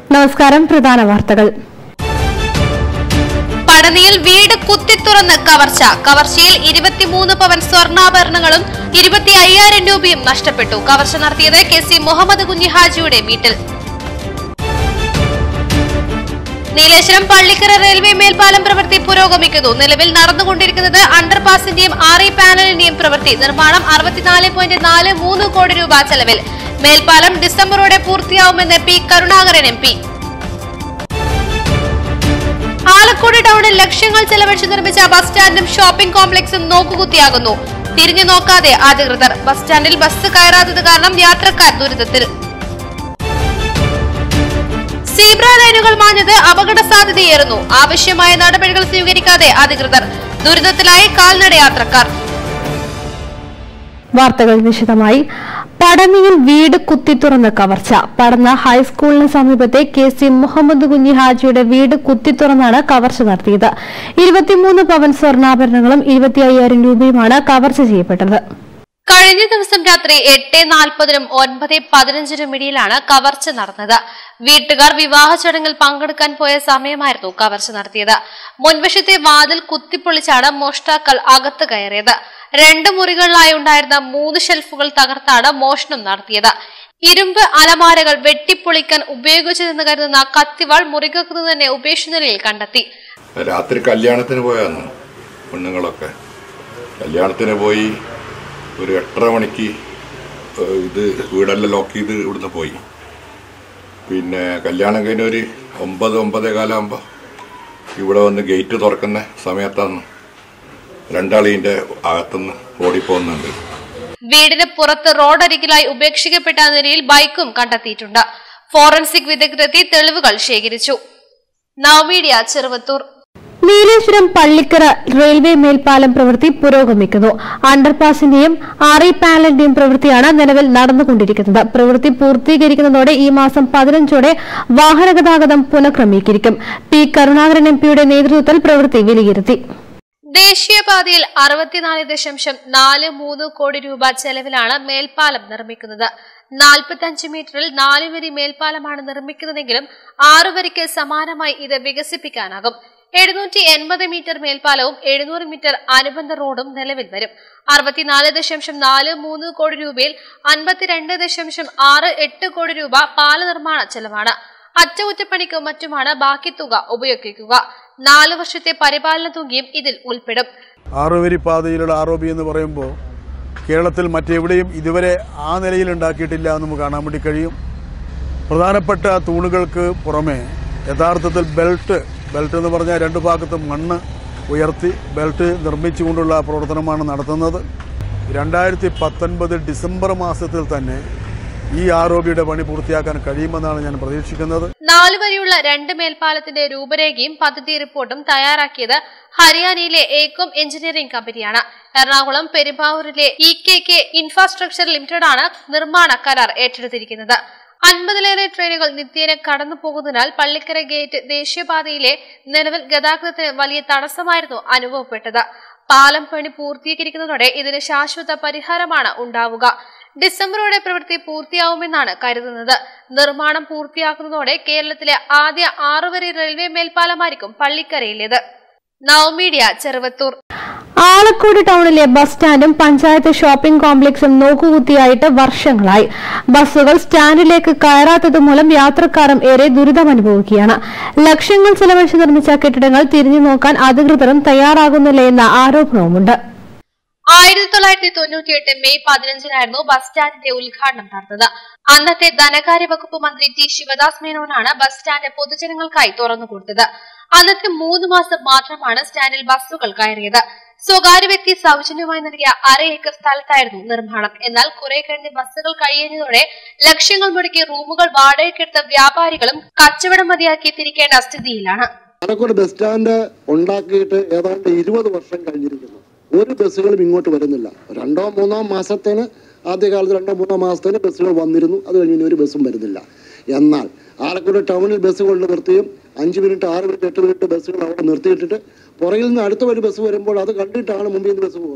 നമസ്കാരം പ്രധാന വാർത്തകൾ പടനിയിൽ വീട് കുത്തിത്തുറന്ന് കവർച്ച കവർച്ചയിൽ ഇരുപത്തിമൂന്ന് പവൻ സ്വർണ്ണാഭരണങ്ങളും ഇരുപത്തി അയ്യായിരം രൂപയും നഷ്ടപ്പെട്ടു കവർച്ച നടത്തിയത് കെ സി മുഹമ്മദ് കുഞ്ഞിഹാജിയുടെ വീട്ടിൽ നീലേശ്വരം പള്ളിക്കര റെയിൽവേ മേൽപ്പാലം പ്രവൃത്തി പുരോഗമിക്കുന്നു നിലവിൽ നടന്നുകൊണ്ടിരിക്കുന്നത് അണ്ടർപാസിന്റെയും ആർ ഇ പാനലിന്റെയും പ്രവൃത്തി നിർമ്മാണം അറുപത്തിനാല് പോയിന്റ് നാല് മൂന്ന് കോടി രൂപ ചെലവിൽ മേൽപ്പാലം ഡിസംബറോടെ പൂർത്തിയാവുമെന്ന് P Karunakaran M P Alakode ടൗണിൽ ലക്ഷങ്ങൾ ചെലവഴിച്ച് നിർമ്മിച്ച ബസ് സ്റ്റാൻഡും ഷോപ്പിംഗ് കോംപ്ലക്സും നോക്കുകുത്തിയാകുന്നു തിരിഞ്ഞു നോക്കാതെ അധികൃതർ ബസ് സ്റ്റാൻഡിൽ ബസ് കയറാത്തത് കാരണം യാത്രക്കാർ ദുരിതത്തിൽ സീബ്ര ലൈനുകൾ മാഞ്ഞത് അപകട സാധ്യതയേറുന്നു ആവശ്യമായ നടപടികൾ സ്വീകരിക്കാതെ അധികൃതർ ദുരിതത്തിലായി കാൽനട യാത്രക്കാർ വാർത്തകൾ വിശദമായി പടനിയിൽ വീട് കുത്തിത്തുറന്ന് കവർച്ച പടന്ന ഹൈസ്കൂളിന് സമീപത്തെ കെ സി മുഹമ്മദ് കുഞ്ഞി ഹാജിയുടെ വീട് കുത്തിത്തുറന്നാണ് കവർച്ച നടത്തിയത് ഇരുപത്തിമൂന്ന് പവൻ സ്വർണ്ണാഭരണങ്ങളും ഇരുപത്തി അയ്യായിരം രൂപയുമാണ് കവർച്ച ചെയ്യപ്പെട്ടത് കഴിഞ്ഞ ദിവസം രാത്രി എട്ട് നാൽപ്പതിനും ഒൻപത് പതിനഞ്ചിനും ഇടയിലാണ് കവർച്ച നടന്നത് വീട്ടുകാർ വിവാഹ ചടങ്ങിൽ പങ്കെടുക്കാൻ പോയ സമയമായിരുന്നു കവർച്ച നടത്തിയത് മുൻവശത്തെ വാതിൽ കുത്തിപ്പൊളിച്ചാണ് മോഷ്ടാക്കൾ അകത്ത് കയറിയത് രണ്ട് മുറികളിലായി ഉണ്ടായിരുന്ന മൂന്ന് ഷെൽഫുകൾ തകർത്താണ് മോഷണം നടത്തിയത് ഇരുമ്പ് അലമാരകൾ വെട്ടിപ്പൊളിക്കാൻ ഉപയോഗിച്ചതെന്ന് കരുതുന്ന കത്തിവാൾ മുറികൾക്ക് തന്നെ ഉപേക്ഷിച്ച നിലയിൽ കണ്ടെത്തി രാത്രി കല്യാണത്തിന് പോയാന്ന് പെണ്ണുങ്ങളൊക്കെ കല്യാണത്തിന് പോയി ഒരു എട്ടര മണിക്ക് ഏഹ്, ഇത് വീടെല്ലാം ലോക്ക് ചെയ്ത് ഇവിടുന്ന് പോയി പിന്നെ കല്യാണം കഴിഞ്ഞ ഒരു ഒമ്പത് ഒമ്പതേ കാലാകുമ്പോൾ ഇവിടെ വന്ന് ഗേറ്റ് തുറക്കുന്ന സമയത്താണ് രണ്ടാളീൻ്റെ അകത്തുനിന്ന് ഓടിപ്പോകുന്നുണ്ട് വീടിന് പുറത്ത് റോഡരികിലായി ഉപേക്ഷിക്കപ്പെട്ട നിലയിൽ ബൈക്കും കണ്ടെത്തിയിട്ടുണ്ട് ഫോറൻസിക് വിദഗ്ധരെത്തി തെളിവുകൾ ശേഖരിച്ചു നവമീഡിയ ചെറുവത്തൂർ നീലേശ്വരം പള്ളിക്കര റെയിൽവേ മേൽപ്പാലം പ്രവൃത്തി പുരോഗമിക്കുന്നു അണ്ടർപാസിന്റെയും ആർ ഇ പാനലിന്റെയും പ്രവൃത്തിയാണ് നിലവിൽ നടന്നുകൊണ്ടിരിക്കുന്നത് പ്രവൃത്തി പൂർത്തീകരിക്കുന്നതോടെ ഈ മാസം പതിനഞ്ചോടെ വാഹനഗതാഗതം പുനഃക്രമീകരിക്കും പി കരുണാകരൻ എം പിയുടെ നേതൃത്വത്തിൽ പ്രവൃത്തി വിലയിരുത്തി ദേശീയപാതയിൽ അറുപത്തിനാല് ദശാംശം നാല് മൂന്ന് കോടി രൂപ ചെലവിലാണ് മേൽപ്പാലം നിർമ്മിക്കുന്നത് നാൽപ്പത്തഞ്ച് മീറ്ററിൽ നാല് വരി മേൽപ്പാലമാണ് നിർമ്മിക്കുന്നതെങ്കിലും ആറു വരിക്ക് സമാനമായി ഇത് വികസിപ്പിക്കാനാകും എഴുന്നൂറ്റി എൺപത് മീറ്റർ മേൽപ്പാലവും എഴുന്നൂറ് മീറ്റർ അനുബന്ധ റോഡും നിലവിൽ വരും അറുപത്തിനാല് ദശാംശം നാല് മൂന്ന് കോടി രൂപയിൽ അൻപത്തിരണ്ട് ദശാംശം ആറ് എട്ട് കോടി രൂപ പാല നിർമ്മാണ ചെലവാണ് അറ്റകുറ്റപ്പണിക്കും മറ്റുമാണ് ബാക്കി തുക ഉപയോഗിക്കുക നാല് വർഷത്തെ പരിപാലന തുകയും ഇതിൽ ഉൾപ്പെടും ആറുവരി പാതയിലുള്ള ആർ ഒ ബി എന്ന് പറയുമ്പോൾ കേരളത്തിൽ മറ്റെവിടെയും ഇതുവരെ ആ നിലയിൽ ഉണ്ടാക്കിയിട്ടില്ല എന്ന് നമുക്ക് കാണാൻ വേണ്ടി കഴിയും പ്രധാനപ്പെട്ട തൂണുകൾക്ക് പുറമെ യഥാർത്ഥത്തിൽ ബെൽറ്റ് ബെൽറ്റ് എന്ന് പറഞ്ഞാൽ രണ്ട് ഭാഗത്തും മണ്ണ് ഉയർത്തി ബെൽറ്റ് നിർമ്മിച്ചുകൊണ്ടുള്ള പ്രവർത്തനമാണ് നടത്തുന്നത് രണ്ടായിരത്തി പത്തൊൻപത് ഡിസംബർ മാസത്തിൽ തന്നെ ഈ ആർ ഒ ബിയുടെ പണി പൂർത്തിയാക്കാൻ കഴിയുമെന്നാണ് ഞാൻ പ്രതീക്ഷിക്കുന്നത് നാല് വരെയുള്ള രണ്ട് മേൽപ്പാലത്തിന്റെ രൂപരേഖയും പദ്ധതി റിപ്പോർട്ടും തയ്യാറാക്കിയത് ഹരിയാനയിലെ ഏക്കോം എഞ്ചിനീയറിംഗ് കമ്പനിയാണ് എറണാകുളം പെരുമ്പാവൂരിലെ ഇ കെ കെ ഇൻഫ്രാസ്ട്രക്ചർ ലിമിറ്റഡാണ് നിർമ്മാണ കരാർ ഏറ്റെടുത്തിരിക്കുന്നത് അൻപതിലേറെ ട്രെയിനുകൾ നിത്യേന കടന്നു പോകുന്നതിനാൽ പള്ളിക്കര ഗേറ്റ് ദേശീയപാതയിലെ നിലവിൽ ഗതാഗതത്തിന് വലിയ തടസ്സമായിരുന്നു അനുഭവപ്പെട്ടത് പാലം പണി പൂർത്തീകരിക്കുന്നതോടെ ഇതിന് ശാശ്വത പരിഹാരമാണ് ഉണ്ടാവുക ഡിസംബറോടെ പ്രവൃത്തി പൂർത്തിയാവുമെന്നാണ് കരുതുന്നത് നിർമ്മാണം പൂർത്തിയാക്കുന്നതോടെ കേരളത്തിലെ ആദ്യ ആറുവരി റെയിൽവേ മേൽപ്പാലമായിരിക്കും പള്ളിക്കരയിലേത് നവമീഡിയ ചെറുവത്തൂർ ആലക്കോട് ടൗണിലെ ബസ് സ്റ്റാൻഡും പഞ്ചായത്ത് ഷോപ്പിംഗ് കോംപ്ലക്സും നോക്കുകുത്തിയായിട്ട് വർഷങ്ങളായി ബസ്സുകൾ സ്റ്റാൻഡിലേക്ക് കയറാത്തത് മൂലം യാത്രക്കാരും ഏറെ ദുരിതമനുഭവിക്കുകയാണ് ലക്ഷങ്ങൾ ചെലവഴിച്ച് നിർമ്മിച്ച കെട്ടിടങ്ങൾ തിരിഞ്ഞു നോക്കാൻ അധികൃതരും തയ്യാറാകുന്നില്ല എന്ന ആരോപണവുമുണ്ട് ആയിരത്തി തൊള്ളായിരത്തി തൊണ്ണൂറ്റിയെട്ട് മെയ് പതിനഞ്ചിനായിരുന്നു ബസ് സ്റ്റാൻഡിന്റെ ഉദ്ഘാടനം നടന്നത് അന്നത്തെ ധനകാര്യ വകുപ്പ് മന്ത്രി ടി ശിവദാസ് മേനോനാണ് ബസ് സ്റ്റാൻഡ് പൊതുജനങ്ങൾക്കായി തുറന്നുകൊടുത്തത് അന്നത്തെ മൂന്ന് മാസം മാത്രമാണ് സ്റ്റാൻഡിൽ ബസ്സുകൾ കയറിയത് സ്വകാര്യ വ്യക്തി സൗജന്യമായി നൽകിയ അര ഏക്കർ സ്ഥലത്തായിരുന്നു നിർമ്മാണം എന്നാൽ കുറെ കഴിഞ്ഞ് ബസ്സുകൾ കഴിയുന്നതോടെ ലക്ഷങ്ങൾ മുടക്കി റൂമുകൾ വാടകയ്ക്കെടുത്ത വ്യാപാരികളും കച്ചവടം മതിയാക്കി തിരിക്കേണ്ട സ്ഥിതിയിലാണ് പാലക്കാട് ബസ് സ്റ്റാൻഡ് ഉണ്ടാക്കിയിട്ട് ഏതാണ്ട് ഇരുപത് വർഷം കഴിഞ്ഞിരിക്കുന്നു ഒരു ബസ്സുകളും ഇങ്ങോട്ട് വരുന്നില്ല രണ്ടോ മൂന്നോ മാസത്തിന് ആദ്യകാലത്ത് രണ്ടോ മൂന്നോ മാസത്തിന് ബസ്സുകൾ വന്നിരുന്നു അത് കഴിഞ്ഞ് ഇനി ഒരു ബസ്സും വരുന്നില്ല എന്നാൽ ആലക്കുട ടൗണിൽ ബസ്സുകൾ നിർത്തിയും അഞ്ച് മിനിറ്റ് ആറ് മിനിറ്റ് എട്ട് മിനിറ്റ് ബസ്സുകൾ അവിടെ നിർത്തിയിട്ടിട്ട് പുറകിൽ നിന്ന് അടുത്ത ഒരു ബസ് വരുമ്പോൾ അത് കണ്ടിട്ടാണ് മുമ്പിൽ നിന്ന് ബസ് പോകുന്നത്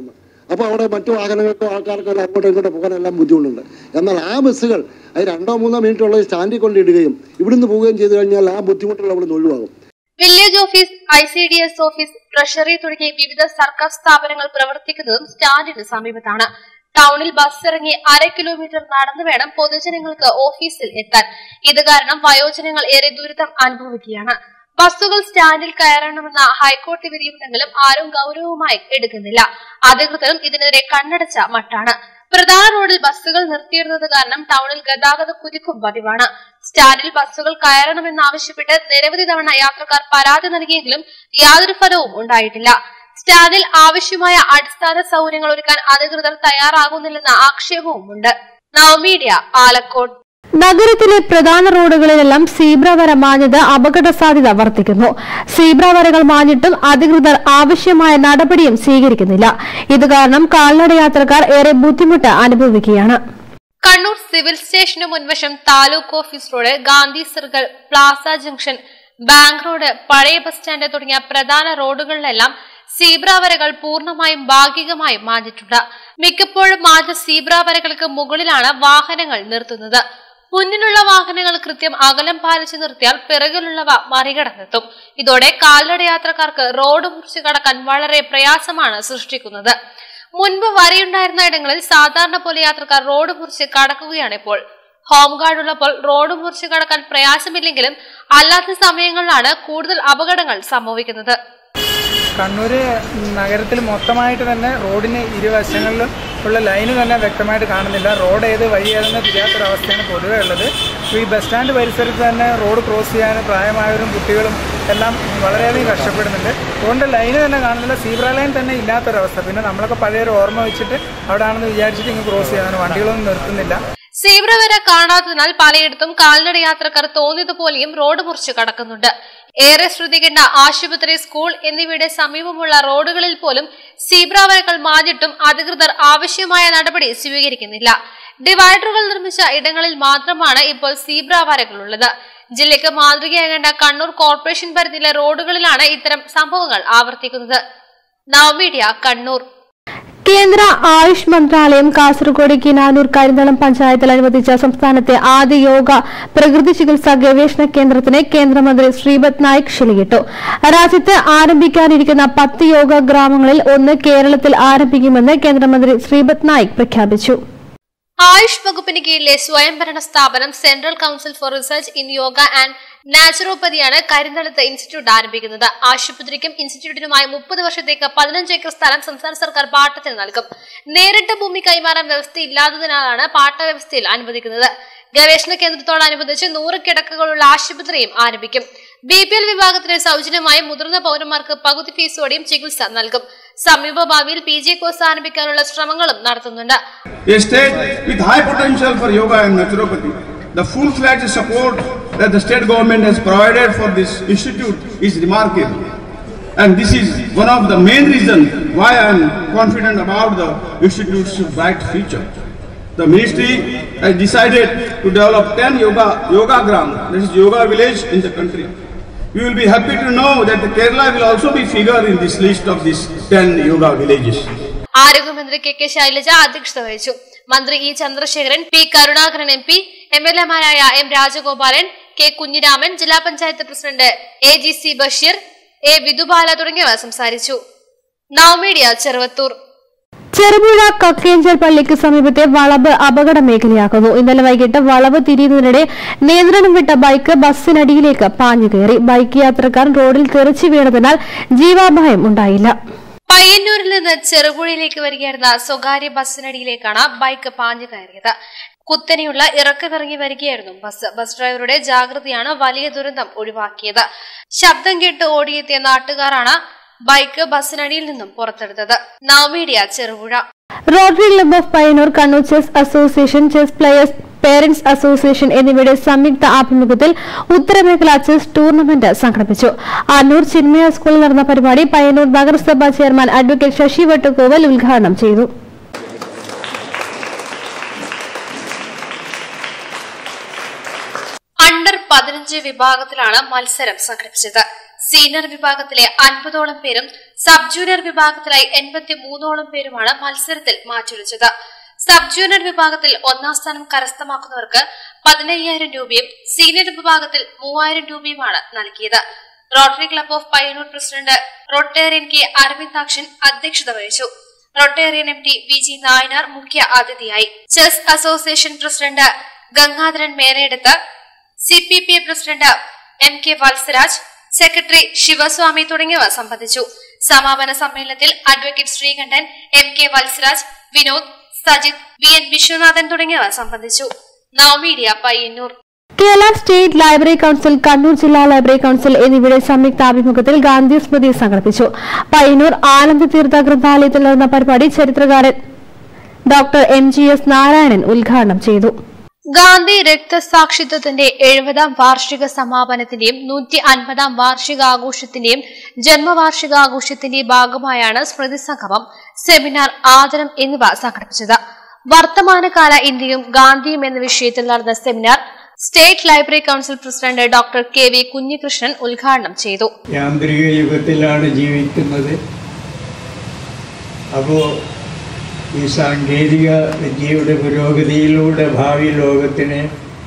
അപ്പോൾ അവിടെ മറ്റു വാഹനങ്ങൾക്കോ ആൾക്കാർക്കോ എല്ലാം അങ്ങോട്ടും ഇങ്ങോട്ടും പോകാനെല്ലാം ബുദ്ധിമുട്ടുണ്ട് എന്നാൽ ആ ബസ്സുകൾ അത് രണ്ടോ മൂന്നോ മിനിറ്റ് ഉള്ള സ്റ്റാൻഡിൽ കൊണ്ടിടുകയും ഇവിടുന്ന് പോവുകയും ചെയ്തു കഴിഞ്ഞാൽ ആ ബുദ്ധിമുട്ടുകൾ അവിടെ നിന്ന് ഒഴിവാകും village office I C D S office treasury തുടങ്ങിയ വിവിധ സർക്കാർ സ്ഥാപനങ്ങൾ പ്രവർത്തിക്കുന്നതും സ്റ്റാൻഡിന് സമീപത്താണ് ടൗണിൽ ബസ് ഇറങ്ങി അര കിലോമീറ്റർ നടന്നു വേണം പൊതുജനങ്ങൾക്ക് ഓഫീസിൽ എത്താൻ ഇത് കാരണം വയോജനങ്ങൾ ഏറെ ദുരിതം അനുഭവിക്കുകയാണ് ബസ്സുകൾ സ്റ്റാൻഡിൽ കയറണമെന്ന ഹൈക്കോടതി വിധിയുണ്ടെങ്കിലും ആരും ഗൌരവമായി എടുക്കുന്നില്ല അധികൃതരും ഇതിനെതിരെ കണ്ണടച്ച മട്ടാണ് പ്രധാന റോഡിൽ ബസ്സുകൾ നിർത്തിയിടുന്നത് കാരണം ടൗണിൽ ഗതാഗത കുതിക്കും പതിവാണ് സ്റ്റാൻഡിൽ ബസ്സുകൾ കയറണമെന്നാവശ്യപ്പെട്ട് നിരവധി തവണ യാത്രക്കാർ പരാതി നൽകിയെങ്കിലും യാതൊരു ഫലവും ഉണ്ടായിട്ടില്ല സ്റ്റാൻഡിൽ ആവശ്യമായ അടിസ്ഥാന സൗകര്യങ്ങൾ ഒരുക്കാൻ അധികൃതർ തയ്യാറാകുന്നില്ലെന്ന ആക്ഷേപവുമുണ്ട് നവമീഡിയ ആലക്കോട് നഗരത്തിലെ പ്രധാന റോഡുകളിലെല്ലാം സീബ്ര വര മാഞ്ഞത് അപകട സാധ്യത വർദ്ധിക്കുന്നു സീബ്ര വരകൾ മാഞ്ഞിട്ടും അധികൃതർ ആവശ്യമായ നടപടിയും സ്വീകരിക്കുന്നില്ല ഇത് കാരണം കാൽനട യാത്രക്കാർ ഏറെ ബുദ്ധിമുട്ട് അനുഭവിക്കുകയാണ് കണ്ണൂർ സിവിൽ സ്റ്റേഷന് മുൻവശം taluk office road Gandhi circle plaza junction bank road പഴയ ബസ് സ്റ്റാൻഡ് തുടങ്ങിയ പ്രധാന റോഡുകളിലെല്ലാം സീബ്ര വരകൾ പൂർണ്ണമായും ഭാഗികമായും മാഞ്ഞിട്ടുണ്ട് മിക്കപ്പോഴും മാഞ്ഞ സീബ്ര വരകൾക്ക് മുകളിലാണ് വാഹനങ്ങൾ നിർത്തുന്നത് മുന്നിലുള്ള വാഹനങ്ങൾ കൃത്യം അകലം പാലിച്ചു നിർത്തിയാൽ പിറകിലുള്ളവ മറികടന്നെത്തും ഇതോടെ കാൽനട യാത്രക്കാർക്ക് റോഡ് മുറിച്ച് കടക്കാൻ വളരെ പ്രയാസമാണ് സൃഷ്ടിക്കുന്നത് മുൻപ് വരയുണ്ടായിരുന്ന ഇടങ്ങളിൽ സാധാരണ പോലെ യാത്രക്കാർ റോഡ് മുറിച്ച് കടക്കുകയാണ് ഇപ്പോൾ ഹോം ഗാർഡ് ഉള്ളപ്പോൾ റോഡ് മുറിച്ച് കടക്കാൻ പ്രയാസമില്ലെങ്കിലും അല്ലാത്ത സമയങ്ങളിലാണ് കൂടുതൽ അപകടങ്ങൾ സംഭവിക്കുന്നത് കണ്ണൂർ നഗരത്തിൽ മൊത്തമായിട്ട് തന്നെ റോഡിന് ഇരുവശങ്ങളിലും ഉള്ള ലൈന് തന്നെ വ്യക്തമായിട്ട് കാണുന്നില്ല റോഡ് ഏത് വഴി ഏതെന്ന് തിരിയാത്തൊരവസ്ഥയാണ് പൊതുവേ ഉള്ളത് അപ്പോൾ ഈ ബസ് സ്റ്റാൻഡ് പരിസരത്ത് തന്നെ റോഡ് ക്രോസ് ചെയ്യാൻ പ്രായമായവരും കുട്ടികളും എല്ലാം വളരെയധികം കഷ്ടപ്പെടുന്നുണ്ട് അതുകൊണ്ട് ലൈന് തന്നെ കാണുന്നില്ല സീബ്ര ലൈൻ തന്നെ ഇല്ലാത്തൊരവസ്ഥ പിന്നെ നമ്മളൊക്കെ പഴയൊരു ഓർമ്മ വെച്ചിട്ട് അവിടെ ആണെന്ന് വിചാരിച്ചിട്ട് ഇങ്ങ് ക്രോസ് ചെയ്യാൻ വണ്ടികളൊന്നും നിർത്തുന്നില്ല സീബ്ര വര കാണാത്തതിനാൽ പലയിടത്തും കാൽനട യാത്രക്കാർ തോന്നിയതുപോലെയും റോഡ് മുറിച്ച് കടക്കുന്നുണ്ട് ഏറെ ശ്രദ്ധിക്കേണ്ട ആശുപത്രി സ്കൂൾ എന്നിവയുടെ സമീപമുള്ള റോഡുകളിൽ പോലും സീബ്ര വരകൾ മാഞ്ഞിട്ടും അധികൃതർ ആവശ്യമായ നടപടി സ്വീകരിക്കുന്നില്ല ഡിവൈഡറുകൾ നിർമ്മിച്ച ഇടങ്ങളിൽ മാത്രമാണ് ഇപ്പോൾ സീബ്ര വരകളുള്ളത് ജില്ലയ്ക്ക് മാതൃകയാകേണ്ട കണ്ണൂർ കോർപ്പറേഷൻ പരിധിയിലെ റോഡുകളിലാണ് ഇത്തരം സംഭവങ്ങൾ ആവർത്തിക്കുന്നത് നവമീഡിയ കണ്ണൂർ കേന്ദ്ര ആയുഷ് മന്ത്രാലയം കാസർഗോഡ് കിനാനൂർ കരിന്തളം പഞ്ചായത്തിൽ അനുവദിച്ച സംസ്ഥാനത്തെ ആദ്യ യോഗ പ്രകൃതി ചികിത്സാ ഗവേഷണ കേന്ദ്രത്തിന് കേന്ദ്രമന്ത്രി ശ്രീപദ് നായിക് ശിലയിട്ടു രാജ്യത്ത് ആരംഭിക്കാനിരിക്കുന്ന പത്ത് യോഗ ഗ്രാമങ്ങളിൽ ഒന്ന് കേരളത്തിൽ ആരംഭിക്കുമെന്ന് കേന്ദ്രമന്ത്രി ശ്രീപദ് നായിക് പ്രഖ്യാപിച്ചു ആയുഷ് വകുപ്പിന് കീഴിലെ സ്വയംഭരണ സ്ഥാപനം central council for research in yoga and നാച്ചുറോപ്പതിയാണ് കരിന്തളത്ത് ഇൻസ്റ്റിറ്റ്യൂട്ട് ആരംഭിക്കുന്നത് ആശുപത്രിക്കും ഇൻസ്റ്റിറ്റ്യൂട്ടിനുമായി മുപ്പത് വർഷത്തേക്ക് പതിനഞ്ച് ഏക്കർ സ്ഥലം സംസ്ഥാന സർക്കാർ പാട്ടത്തിന് നൽകും നേരിട്ട് ഭൂമി കൈമാറാൻ വ്യവസ്ഥയില്ലാത്തതിനാലാണ് പാട്ട വ്യവസ്ഥയിൽ അനുവദിക്കുന്നത് ഗവേഷണ കേന്ദ്രത്തോടനുബന്ധിച്ച് നൂറ് കിടക്കകളുള്ള ആശുപത്രിയും ആരംഭിക്കും ബി പി എൽ വിഭാഗത്തിന് സൗജന്യമായി മുതിർന്ന പൗരന്മാർക്ക് പകുതി ഫീസോടെയും ചികിത്സ നൽകും സമീപ ഭാവിയിൽ പി ജി കോഴ്സ് ആരംഭിക്കാനുള്ള ശ്രമങ്ങളും നടത്തുന്നുണ്ട് A state with high potential for yoga and naturopathy. The full-fledged support that the state government has provided for this institute is remarkable. And this is one of the main reasons why I am confident about the institute's bright future. The ministry has decided to develop 10 yoga, yoga gram, that is yoga village in the country. You will be happy to know that the Kerala will also be figure in this list of these 10 yoga villages. ആരോഗ്യമന്ത്രി K K Shailaja അധ്യക്ഷത വഹിച്ചു മന്ത്രി E Chandrasekharan P Karunakaran M P M L എമാരായ M Rajagopalan K Kunhiraman ജില്ലാ panchayat president A G C Basheer A Vidhubala തുടങ്ങിയവർ സംസാരിച്ചു നവമീഡിയ ചെറുവത്തൂർ ചെറുപുഴ കക്കേഞ്ചൽ പള്ളിക്ക് സമീപത്തെ വളവ് അപകട മേഖലയാക്കുന്നു ഇന്നലെ വൈകിട്ട് വളവ് തിരിയുന്നതിനിടെ നിയന്ത്രണം വിട്ട ബൈക്ക് ബസ്സിനടിയിലേക്ക് പാഞ്ഞു കയറി ബൈക്ക് യാത്രക്കാർ റോഡിൽ തെറിച്ചു വീണതിനാൽ ജീവാപായം ഉണ്ടായില്ല പയ്യന്നൂരിൽ നിന്ന് ചെറുപുഴയിലേക്ക് വരികയായിരുന്ന സ്വകാര്യ ബസ്സിനടിയിലേക്കാണ് ബൈക്ക് പാഞ്ഞു കയറിയത് കുത്തനെയുള്ള ഇറക്കമിറങ്ങി വരികയായിരുന്നു ബസ് ബസ് ഡ്രൈവറുടെ ജാഗ്രതയാണ് വലിയ ദുരന്തം ഒഴിവാക്കിയത് ശബ്ദം കേട്ട് ഓടിയെത്തിയ നാട്ടുകാരാണ് ബൈക്ക് ബസ്സിനടിയിൽ നിന്നും പുറത്തെടുത്തത് Navamedia Cherupuzha rotary club of Payyanur Kannur chess association chess players parents association എന്നിവയുടെ സംയുക്ത ആഭിമുഖ്യത്തിൽ ഉത്തരമേഖല ചെസ് ടൂർണമെന്റ് സംഘടിപ്പിച്ചു അന്നൂർ ചിന്മയ സ്കൂളിൽ നടന്ന പരിപാടി പയ്യന്നൂർ നഗരസഭാ ചെയർമാൻ അഡ്വക്കേറ്റ് ശശി വട്ടുകോവൽ ഉദ്ഘാടനം ചെയ്തു അണ്ടർ പതിനഞ്ച് വിഭാഗത്തിലാണ് മത്സരം സംഘടിപ്പിച്ചത് സീനിയർ വിഭാഗത്തിലെ അൻപതോളം പേരും സബ് ജൂനിയർ വിഭാഗത്തിലായി എൺപത്തി മൂന്നോളം പേരുമാണ് മത്സരത്തിൽ മാറ്റുരച്ചത് സബ് ജൂനിയർ വിഭാഗത്തിൽ ഒന്നാം സ്ഥാനം കരസ്ഥമാക്കുന്നവർക്ക് പതിനയ്യായിരം രൂപയും സീനിയർ വിഭാഗത്തിൽ മൂവായിരം രൂപയുമാണ് നൽകിയത് rotary club of Payyanur president rotarian K Aravindakshan അധ്യക്ഷത വഹിച്ചു rotarian M T V G Nayanar മുഖ്യ അതിഥിയായി ചെസ് അസോസിയേഷൻ പ്രസിഡന്റ് ഗംഗാധരൻ മേനയെടുത്ത് C P P president M K Valsaraj secretary Sivaswamy തുടങ്ങിയവർ സംബന്ധിച്ചു സമാപന സമ്മേളനത്തിൽ advocate Sreekantan M K Valsaraj Vinod Sajith V N Viswanathan തുടങ്ങിയവർ സംബന്ധിച്ചു Navamedia Payyanur Kerala state library council Kannur ജില്ലാ ലൈബ്രറി കൌൺസിൽ എന്നിവയുടെ സംയുക്താഭിമുഖ്യത്തിൽ ഗാന്ധി സ്മൃതി സംഘടിപ്പിച്ചു പയ്യന്നൂർ ആനന്ദ തീർത്ഥ ഗ്രന്ഥാലയത്തിൽ നടന്ന പരിപാടി ചരിത്രകാരൻ doctor M G S Narayanan ഉദ്ഘാടനം ചെയ്തു ഗാന്ധി രക്തസാക്ഷിത്വത്തിന്റെ എഴുപതാം വാർഷിക സമാപനത്തിന്റെയും നൂറ്റി അൻപതാം വാർഷികാഘോഷത്തിന്റെയും ജന്മവാർഷികാഘോഷത്തിന്റെയും ഭാഗമായാണ് സ്മൃതി സംഗമം സെമിനാർ ആദരം എന്നിവ സംഘടിപ്പിച്ചത് വർത്തമാനകാല ഇന്ത്യയും ഗാന്ധിയും എന്ന വിഷയത്തിൽ നടന്ന seminar state library council president doctor K V Kunhikrishnan ഉദ്ഘാടനം ചെയ്തു യാന്ത്രിക യുഗത്തിലാണ് ജീവിക്കുന്നത് അപ്പോൾ ഈ സാങ്കേതിക വിദ്യയുടെ പുരോഗതിയിലൂടെ ഭാവി ലോകത്തിന്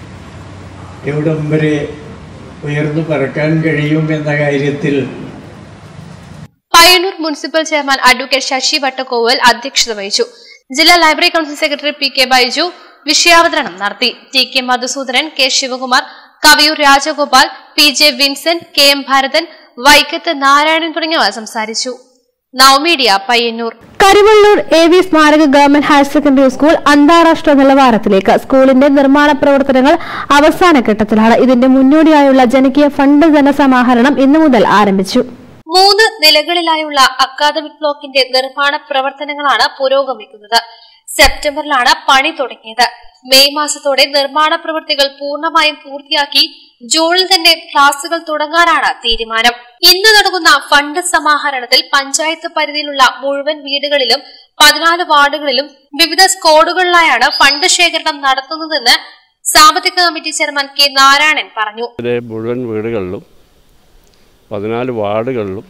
എവിടം വരെ ഉയർന്നു പറക്കാൻ കഴിയും എന്ന കാര്യത്തിൽ Payyanur municipal chairman advocate Sasi Vattakkoval അധ്യക്ഷത വഹിച്ചു ജില്ലാ library council secretary P K Baiju വിഷയാവതരണം നടത്തി T K Madhusudanan K Sivakumar Kaviyoor Rajagopal P J Vincent K M Bharathan Vaikkath Narayanan തുടങ്ങിയവർ സംസാരിച്ചു നവമീഡിയ പയ്യന്നൂർ കരിവള്ളൂർ എ വി സ്മാരക ഗവൺമെന്റ് ഹയർ സെക്കൻഡറി സ്കൂൾ അന്താരാഷ്ട്ര നിലവാരത്തിലേക്ക് സ്കൂളിന്റെ നിർമ്മാണ പ്രവർത്തനങ്ങൾ അവസാന ഘട്ടത്തിലാണ് ഇതിന്റെ മുന്നോടിയായുള്ള ജനകീയ ഫണ്ട് ധനസമാഹരണം ഇന്നു മുതൽ ആരംഭിച്ചു മൂന്ന് നിലകളിലായുള്ള അക്കാദമിക് ബ്ലോക്കിന്റെ നിർമ്മാണ പ്രവർത്തനങ്ങളാണ് പുരോഗമിക്കുന്നത് സെപ്റ്റംബറിലാണ് പണി തുടങ്ങിയത് മെയ് മാസത്തോടെ നിർമ്മാണ പ്രവൃത്തികൾ പൂർണ്ണമായും പൂർത്തിയാക്കി ജൂണിൽ തന്നെ ക്ലാസുകൾ തുടങ്ങാനാണ് തീരുമാനം ഇന്ന് നടക്കുന്ന ഫണ്ട് സമാഹരണത്തിൽ പഞ്ചായത്ത് പരിധിയിലുള്ള മുഴുവൻ വീടുകളിലും പതിനാല് വാർഡുകളിലും വിവിധ സ്കോഡുകളിലായാണ് ഫണ്ട് ശേഖരണം നടത്തുന്നതെന്ന് സാമ്പത്തിക കമ്മിറ്റി ചെയർമാൻ കെ നാരായണൻ പറഞ്ഞു ഇതിലെ മുഴുവൻ വീടുകളിലും പതിനാല് വാർഡുകളിലും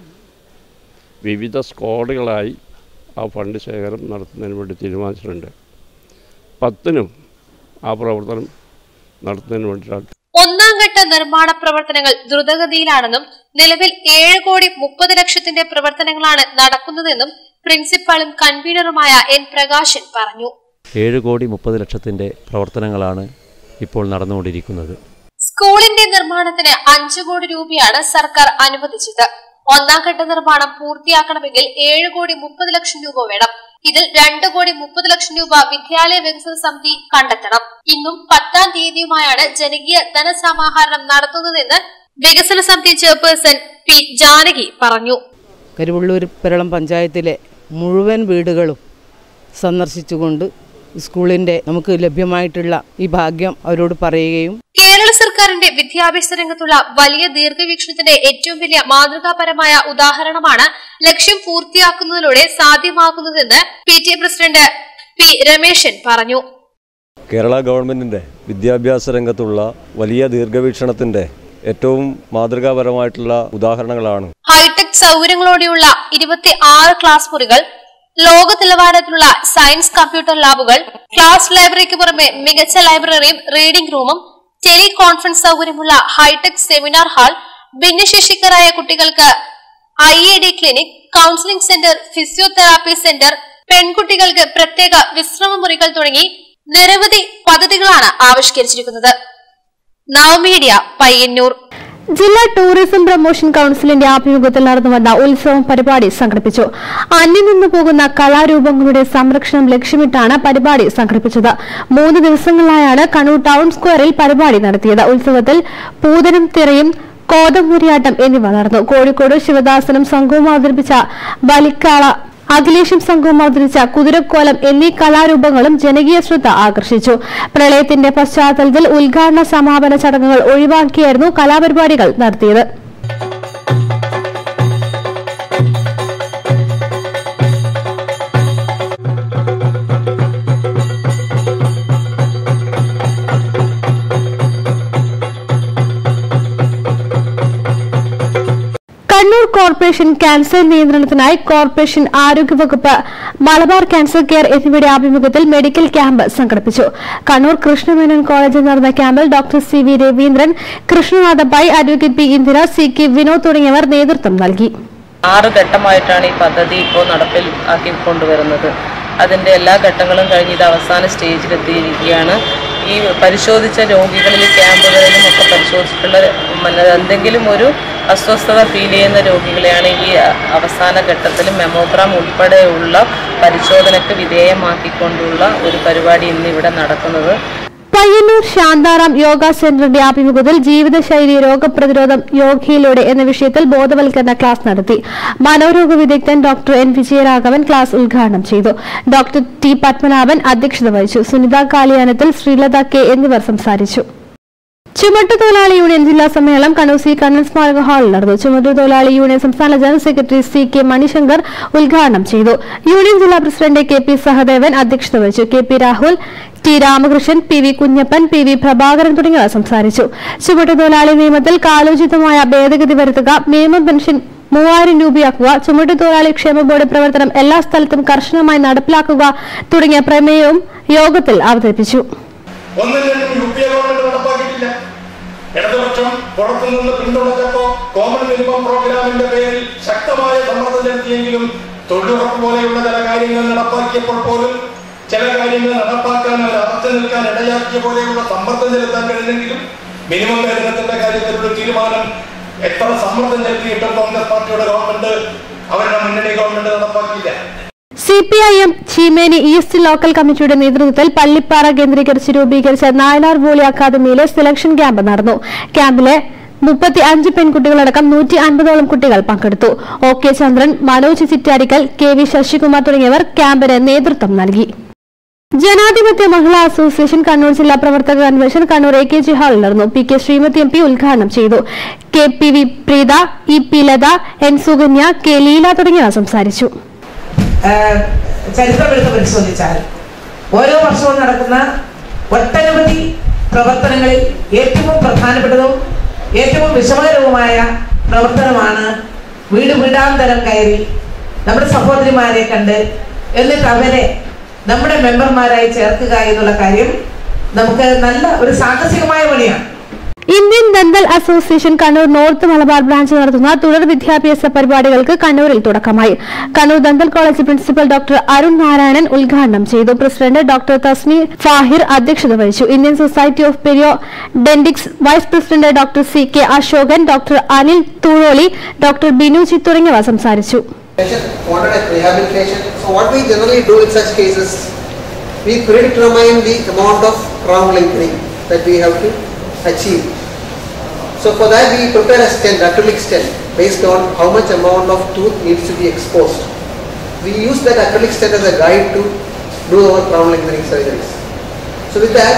വിവിധ സ്ക്വാഡുകളായി ആ ഫണ്ട് ശേഖരം നടത്തുന്നതിന് വേണ്ടി തീരുമാനിച്ചിട്ടുണ്ട് പത്തിനും ആ പ്രവർത്തനം നടത്തുന്നതിന് വേണ്ടിയിട്ടാണ് ഒന്നാം ഘട്ട നിർമ്മാണ പ്രവർത്തനങ്ങൾ ദ്രുതഗതിയിലാണെന്നും നിലവിൽ ഏഴ് കോടി മുപ്പത് ലക്ഷത്തിന്റെ പ്രവർത്തനങ്ങളാണ് നടക്കുന്നതെന്നും പ്രിൻസിപ്പാളും കൺവീനറുമായ എൻ പ്രകാശൻ പറഞ്ഞു ഏഴ് കോടി മുപ്പത് ലക്ഷത്തിൻ്റെ പ്രവർത്തനങ്ങളാണ് ഇപ്പോൾ നടന്നുകൊണ്ടിരിക്കുന്നത് സ്കൂളിന്റെ നിർമ്മാണത്തിന് അഞ്ചു കോടി രൂപയാണ് സർക്കാർ അനുവദിച്ചത് ഒന്നാം ഘട്ട നിർമ്മാണം പൂർത്തിയാക്കണമെങ്കിൽ ഏഴ് കോടി മുപ്പത് ലക്ഷം രൂപ വേണം ഇതിൽ രണ്ട് കോടി മുപ്പത് ലക്ഷം രൂപ വിദ്യാലയ വികസന സമിതി കണ്ടെത്തണം ഇന്നും പത്താം തീയതിയുമായാണ് ജനകീയ ധനസമാഹരണം നടത്തുന്നതെന്ന് വികസന സമിതി ചെയർപേഴ്സൺ പി ജാനകി പറഞ്ഞു കരുവള്ളൂർ പെരളം പഞ്ചായത്തിലെ മുഴുവൻ വീടുകളും സന്ദർശിച്ചുകൊണ്ട് സ്കൂളിൻ്റെ നമുക്ക് ലഭ്യമായിട്ടുള്ള ഈ ഭാഗ്യം അവരോട് പറയുകയും കേരള സർക്കാരിന്റെ വിദ്യാഭ്യാസ രംഗത്തുള്ള വലിയ ദീർഘവീക്ഷണത്തിന്റെ ഏറ്റവും വലിയ മാതൃകാപരമായ ഉദാഹരണമാണ് ലക്ഷ്യം പൂർത്തിയാക്കുന്നതിലൂടെ സാധ്യമാക്കുന്നതെന്ന് P T A president P Rameshan പറഞ്ഞു കേരള ഗവൺമെൻറ്റിൻ്റെ വിദ്യാഭ്യാസ രംഗത്തുള്ള വലിയ ദീർഘവീക്ഷണത്തിൻ്റെ ഏറ്റവും മാതൃകാപരമായിട്ടുള്ള ഉദാഹരണങ്ങളാണ് ഹൈടെക് സൗകര്യങ്ങളോടെയുള്ള ഇരുപത്തി ആറ് ക്ലാസ് മുറികൾ ലോക നിലവാരത്തിലുള്ള സയൻസ് കമ്പ്യൂട്ടർ ലാബുകൾ ക്ലാസ് ലൈബ്രറിക്ക് പുറമെ മികച്ച ലൈബ്രറിയും റീഡിംഗ് റൂമും ടെലി കോൺഫറൻസ് സൗകര്യമുള്ള ഹൈടെക് സെമിനാർ ഹാൾ ഭിന്നശേഷിക്കാരായ കുട്ടികൾക്ക് I A D clinic counselling centre physiotherapy centre പെൺകുട്ടികൾക്ക് പ്രത്യേക വിശ്രമ മുറികൾ തുടങ്ങി നിരവധി പദ്ധതികളാണ് ആവിഷ്കരിച്ചിരിക്കുന്നത് നവമീഡിയ പയ്യന്നൂർ ജില്ലാ ടൂറിസം പ്രൊമോഷൻ കൌൺസിലിന്റെ ആഭിമുഖ്യത്തിൽ നടന്നുവന്ന ഉത്സവം പരിപാടി സംഘടിപ്പിച്ചു അന്യം നിന്നു പോകുന്ന കലാരൂപങ്ങളുടെ സംരക്ഷണം ലക്ഷ്യമിട്ടാണ് പരിപാടി സംഘടിപ്പിച്ചത് മൂന്ന് ദിവസങ്ങളിലായാണ് കണ്ണൂർ ടൗൺ സ്ക്വയറിൽ പരിപാടി നടത്തിയത് ഉത്സവത്തിൽ പൂതനും തിറയും കോതമൂരിയാട്ടം എന്നിവ നടന്നു കോഴിക്കോട് ശിവദാസനും സംഘവും അവതരിപ്പിച്ച ബലിക്കാള അഖിലേഷും സംഘവും അവതരിച്ച കുതിരക്കോലം എന്നീ കലാരൂപങ്ങളും ജനകീയ ശ്രദ്ധ ആകർഷിച്ചു പ്രളയത്തിന്റെ പശ്ചാത്തലത്തിൽ ഉദ്ഘാടന സമാപന ചടങ്ങുകൾ ഒഴിവാക്കിയായിരുന്നു കലാപരിപാടികൾ നടത്തിയത് കണ്ണൂർ കോർപ്പറേഷൻ ക്യാൻസർ നിയന്ത്രണത്തിനായി കോർപ്പറേഷൻ ആരോഗ്യവകുപ്പ് മലബാർ ക്യാൻസർ കെയർ എന്നിവയുടെ ആഭിമുഖ്യത്തിൽ മെഡിക്കൽ ക്യാമ്പ് സംഘടിപ്പിച്ചു കണ്ണൂർ കൃഷ്ണമേനോൻ കോളേജിൽ നടന്ന ക്യാമ്പിൽ doctor C V Raveendran Krishnanatha Pai advocate P Indira C K Vinod തുടങ്ങിയവർ നേതൃത്വം നൽകി ആറ് ഘട്ടമായിട്ടാണ് ഈ പദ്ധതി ഇപ്പോൾ നടപ്പിൽ ആക്കി കൊണ്ടുവരുന്നത് അതിൻ്റെ എല്ലാ ഘട്ടങ്ങളും കഴിഞ്ഞ് ഇത് അവസാന സ്റ്റേജിലെത്തിയിരിക്കുകയാണ് ഈ പരിശോധിച്ച രോഗികളിൽ ക്യാമ്പുകളിലും ഒക്കെ പരിശോധിച്ചിട്ടുള്ള മന- എന്തെങ്കിലും ഒരു അസ്വസ്ഥത ഫീൽ ചെയ്യുന്ന രോഗികളെയാണ് ഈ അവസാന ഘട്ടത്തിൽ മെമോഗ്രാം ഉൾപ്പെടെയുള്ള പരിശോധനയ്ക്ക് വിധേയമാക്കിക്കൊണ്ടുള്ള ഒരു പരിപാടി ഇന്നിവിടെ നടക്കുന്നത് പയ്യന്നൂർ ശാന്താറാം യോഗ സെന്ററിന്റെ ആഭിമുഖ്യത്തിൽ ജീവിതശൈലി രോഗപ്രതിരോധം യോഗയിലൂടെ എന്ന വിഷയത്തിൽ ബോധവൽക്കരണ ക്ലാസ് നടത്തി മനോരോഗ വിദഗ്ധൻ ഡോക്ടർ എൻ വിജയരാഘവൻ ക്ലാസ് ഉദ്ഘാടനം ചെയ്തു ഡോക്ടർ ടി പത്മനാഭൻ അധ്യക്ഷത വഹിച്ചു സുനിത കാളിയാനത്തിൽ ശ്രീലത കെ എന്നിവർ സംസാരിച്ചു ചുമട്ടുതൊഴിലാളി യൂണിയൻ ജില്ലാ സമ്മേളനം കണ്ണൂർ സി കണ്ണൻ സ്മാരക ഹാളിൽ നടന്നു ചുമട്ടുതൊഴിലാളി യൂണിയൻ സംസ്ഥാന general secretary C K Manishankar ഉദ്ഘാടനം ചെയ്തു യൂണിയൻ ജില്ലാ പ്രസിഡന്റ് കെ പി സഹദേവൻ അധ്യക്ഷത വഹിച്ചു K P Rahul T Ramakrishnan P V Kunhappan P V Prabhakaran തുടങ്ങിയവർ സംസാരിച്ചു ചുമട്ടുതൊഴിലാളി നിയമത്തിൽ കാലോചിതമായ ഭേദഗതി വരുത്തുക മിനിമം പെൻഷൻ മൂവായിരം രൂപയാക്കുക ചുമട്ടുതൊഴിലാളി ക്ഷേമ ബോർഡ് പ്രവർത്തനം എല്ലാ സ്ഥലത്തും കർശനമായി നടപ്പിലാക്കുക തുടങ്ങിയ പ്രമേയവും യോഗത്തിൽ അവതരിപ്പിച്ചു ഒന്നും രണ്ടും യു പി എ ഗവൺമെന്റ് നടപ്പാക്കിയിട്ടില്ല ഇടതുപക്ഷം പുറത്തുനിന്ന് പിന്തുണച്ചപ്പോ കോമൺ മിനിമം പ്രോഗ്രാമിന്റെ പേരിൽ ശക്തമായ സമ്മർദ്ദം ചെലുത്തിയെങ്കിലും തൊഴിലുറപ്പ് പോലെയുള്ള ചില കാര്യങ്ങൾ നടപ്പാക്കിയപ്പോൾ പോലും ചില കാര്യങ്ങൾ നടപ്പാക്കാൻ അവർ അറച്ചു നിൽക്കാൻ ഇടയാക്കിയ പോലെയുള്ള സമ്മർദ്ദം ചെലുത്താൻ കഴിഞ്ഞെങ്കിലും മിനിമം വേതനത്തിന്റെ കാര്യത്തിലുള്ള തീരുമാനം എത്ര സമ്മർദ്ദം ചെലുത്തിയിട്ടും കോൺഗ്രസ് പാർട്ടിയുടെ ഗവൺമെന്റ് അവരുടെ മുന്നണി ഗവൺമെന്റ് നടപ്പാക്കിയില്ല C P I M Cheemeni east local കമ്മിറ്റിയുടെ നേതൃത്വത്തിൽ പള്ളിപ്പാറ കേന്ദ്രീകരിച്ച് രൂപീകരിച്ച Nayanar volley academy selection camp നടന്നു ക്യാമ്പിലെ മുപ്പത്തി അഞ്ച് പെൺകുട്ടികളടക്കം നൂറ്റി അൻപതോളം കുട്ടികൾ പങ്കെടുത്തു O K Chandran Manoj Chittarikkal K V Sasikumar തുടങ്ങിയവർ ക്യാമ്പിന് നേതൃത്വം നൽകി ജനാധിപത്യ മഹിളാ അസോസിയേഷൻ കണ്ണൂർ ജില്ലാ പ്രവർത്തക convention Kannur A K G ഹാളിൽ നടന്നു P K Sreemathi M P ഉദ്ഘാടനം ചെയ്തു K P V Preetha E P Latha N Sukanya K Leela തുടങ്ങിയവർ സംസാരിച്ചു ചരിത്രമെടുത്ത് പരിശോധിച്ചാൽ ഓരോ വർഷവും നടക്കുന്ന ഒട്ടനവധി പ്രവർത്തനങ്ങളിൽ ഏറ്റവും പ്രധാനപ്പെട്ടതും ഏറ്റവും വിഷമകരവുമായ പ്രവർത്തനമാണ് വീട് വീടാന്തരം കയറി നമ്മുടെ സഹോദരിമാരെ കണ്ട് എന്നിട്ട് അവരെ നമ്മുടെ മെമ്പർമാരായി ചേർക്കുക എന്നുള്ള കാര്യം നമുക്ക് നല്ല ഒരു സാഹസികമായ പണിയാണ് Indian dental association Kannur north Malabar branch നടത്തുന്ന തുടർ വിദ്യാഭ്യാസ പരിപാടികൾക്ക് കണ്ണൂരിൽ തുടക്കമായി Kannur dental college principal doctor Arun Narayanan ഉദ്ഘാടനം ചെയ്തു പ്രസിഡന്റ് ഡോക്ടർ തസ്മി ഫാഹിർ അധ്യക്ഷത വഹിച്ചു Indian society of periodontics vice president doctor C K Ashokan doctor Anil Thuzholi doctor Binuji തുടങ്ങിയവർ സംസാരിച്ചു wanted a rehabilitation. So what we generally do in such cases, we predetermine the amount of crown lengthening that we have to achieve. So for that we prepare a stent, acrylic stent, based on how much amount of tooth needs to be exposed. We use that acrylic stent as a guide to do our crown lengthening surgeries. So with that,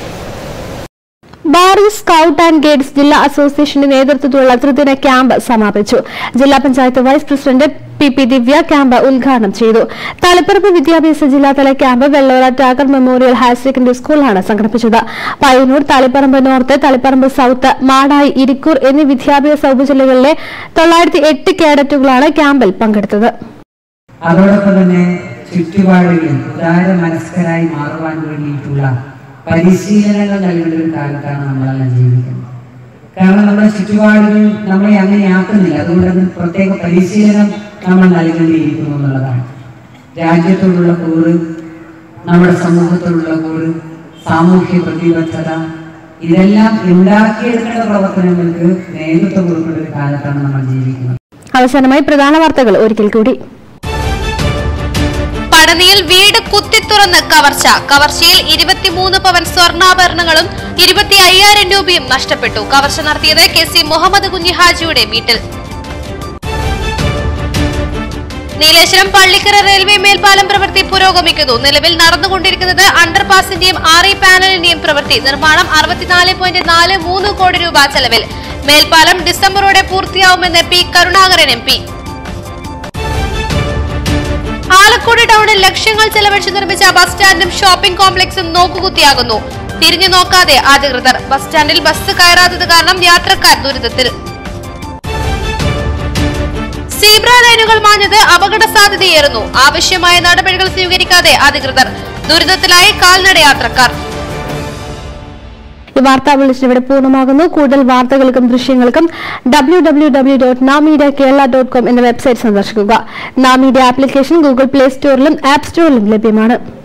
ബാറി scout and guides ജില്ലാ അസോസിയേഷന്റെ നേതൃത്വത്തിലുള്ള ത്രിദിന camp സമാപിച്ചു ജില്ലാ panchayat vice president P P Divya camp ഉദ്ഘാടനം ചെയ്തു തളിപ്പറമ്പ് വിദ്യാഭ്യാസ ജില്ലാതല camp Vellora Tagore memorial higher secondary സ്കൂളിലാണ് സംഘടിപ്പിച്ചത് പയ്യന്നൂർ തളിപ്പറമ്പ് നോർത്ത് തളിപ്പറമ്പ് സൌത്ത് മാടായി ഇരിക്കൂർ എന്നീ വിദ്യാഭ്യാസ ഉപജില്ലകളിലെ തൊള്ളായിരത്തി എട്ട് കേഡറ്റുകളാണ് ക്യാമ്പിൽ പങ്കെടുത്തത് അതോടൊപ്പം തന്നെ ചുറ്റുപാടുകളിൽ ഉദാര മനസ്കരായി മാറുവാൻ വേണ്ടിയിട്ടുള്ള പരിശീലനങ്ങൾ നൽകേണ്ട ഒരു കാലത്താണ് നമ്മളെല്ലാം ജീവിക്കുന്നത് കാരണം നമ്മുടെ ചുറ്റുപാടുകൾ നമ്മളെ അങ്ങനെ ആക്കുന്നില്ല അതുകൊണ്ട് അത് പ്രത്യേക പരിശീലനം നമ്മൾ നൽകേണ്ടിയിരിക്കുന്നു എന്നുള്ളതാണ് രാജ്യത്തോടുള്ള കൂറ് നമ്മുടെ സമൂഹത്തോടുള്ള കൂറ് സാമൂഹ്യ പ്രതിബദ്ധത ഇതെല്ലാം ഉണ്ടാക്കിയെടുക്കേണ്ട പ്രവർത്തനങ്ങൾക്ക് നേതൃത്വം കൊടുക്കേണ്ട ഒരു കാലത്താണ് നമ്മൾ ജീവിക്കുന്നത് അവസാനമായി പ്രധാന വാർത്തകൾ ഒരിക്കൽ കൂടി പടനിയിൽ വീട് കുത്തിത്തുറന്ന് കവർച്ച കവർച്ചയിൽ ഇരുപത്തിമൂന്ന് പവൻ സ്വർണ്ണാഭരണങ്ങളും ഇരുപത്തി അയ്യായിരം രൂപയും നഷ്ടപ്പെട്ടു കവർച്ച നടത്തിയത് കെ സി മുഹമ്മദ് കുഞ്ഞിഹാജിയുടെ വീട്ടിൽ നീലേശ്വരം പള്ളിക്കര റെയിൽവേ മേൽപ്പാലം പ്രവൃത്തി പുരോഗമിക്കുന്നു നിലവിൽ നടന്നുകൊണ്ടിരിക്കുന്നത് അണ്ടർപാസിന്റെയും ആർ ഇ പാനലിന്റെയും പ്രവൃത്തി നിർമ്മാണം അറുപത്തിനാല് പോയിന്റ് നാല് മൂന്ന് കോടി രൂപ ചെലവിൽ മേൽപ്പാലം ഡിസംബറോടെ പൂർത്തിയാവുമെന്ന് P Karunakaran M P Alakode ടൗണിൽ ലക്ഷങ്ങൾ ചെലവഴിച്ച് നിർമ്മിച്ച ബസ് സ്റ്റാൻഡും ഷോപ്പിംഗ് കോംപ്ലക്സും നോക്കുകുത്തിയാകുന്നു തിരിഞ്ഞു നോക്കാതെ അധികൃതർ ബസ് സ്റ്റാൻഡിൽ ബസ് കയറാത്തത് കാരണം യാത്രക്കാർ ദുരിതത്തിൽ പാഞ്ഞത് അപകട സാധ്യതയേറുന്നു ആവശ്യമായ നടപടികൾ സ്വീകരിക്കാതെ അധികൃതർ ദുരിതത്തിലായി കാൽനട യാത്രക്കാർ ഈ വാർത്താ ബുള്ളറ്റിൻ ഇവിടെ പൂർണ്ണമാകുന്നു കൂടുതൽ വാർത്തകൾക്കും ദൃശ്യങ്ങൾക്കും W W W dot Namedia Kerala dot com എന്ന വെബ്സൈറ്റ് സന്ദർശിക്കുക നാമീഡിയ ആപ്ലിക്കേഷൻ ഗൂഗിൾ പ്ലേ സ്റ്റോറിലും ആപ്പ് സ്റ്റോറിലും ലഭ്യമാണ്